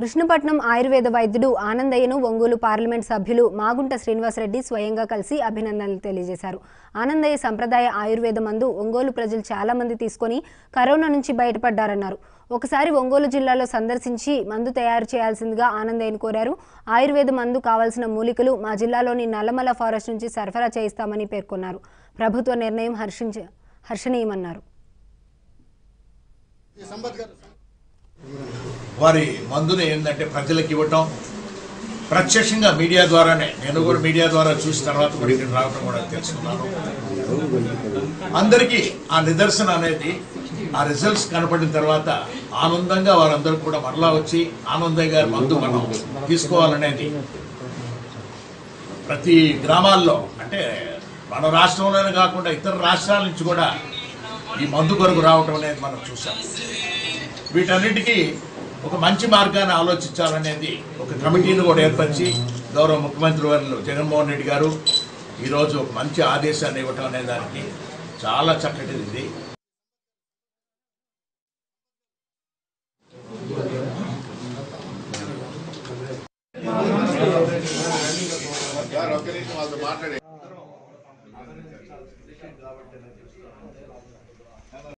కృష్ణపట్నం ఆయుర్వేద వైద్యుడు ఆనందయ్యను ఒంగోలు పార్లమెంట్ సభ్యులు మాగుంట శ్రీనివాసరెడ్డి స్వయంగా కలిసి అభినందనలు తెలియజేశారు ఆనందయ్య సంప్రదాయ ఆయుర్వేద మందు ఒంగోలు ప్రజలు చాలా మంది తీసుకొని కరోనా నుంచి బయటపడ్డారన్నారు ఒకసారి ఒంగోలు జిల్లాలో సందర్శించి మందు తయారు చేయాల్సిందిగా ఆనందయ్యను కోరారు ఆయుర్వేద మందు కావాల్సిన మూలికలు మా జిల్లాలోని నల్లమల ఫారెస్ట్ నుంచి సరఫరా చేయిస్తామని పేర్కొన్నారు ప్రభుత్వ నిర్ణయం హర్షించ హర్షణీయమన్నారు వారి మందుని ఏంటంటే ప్రజలకు ఇవ్వటం ప్రత్యక్షంగా మీడియా ద్వారానే నేను కూడా మీడియా ద్వారా చూసిన తర్వాత కూడా ఇక్కడ రావడం కూడా తెలుసుకున్నాను అందరికీ ఆ నిదర్శన అనేది ఆ రిజల్ట్స్ కనపడిన తర్వాత ఆనందంగా వారందరూ కూడా మరలా వచ్చి ఆనందయ్య గారి మందు మనం తీసుకోవాలనేది ప్రతి గ్రామాల్లో అంటే మన రాష్ట్రంలోనే కాకుండా ఇతర రాష్ట్రాల నుంచి కూడా ఈ మందు కొరకు రావటం అనేది మనం చూసాం వీటన్నిటికీ ఒక మంచి మార్గాన్ని ఆలోచించాలనేది ఒక కమిటీని కూడా ఏర్పరిచి గౌరవ ముఖ్యమంత్రి వారు జగన్మోహన్ రెడ్డి గారు ఈరోజు ఒక మంచి ఆదేశాన్ని ఇవ్వటం అనే దానికి చాలా చక్కటిది ఇది ఒక్క నిమిషం వాళ్ళతో మాట్లాడే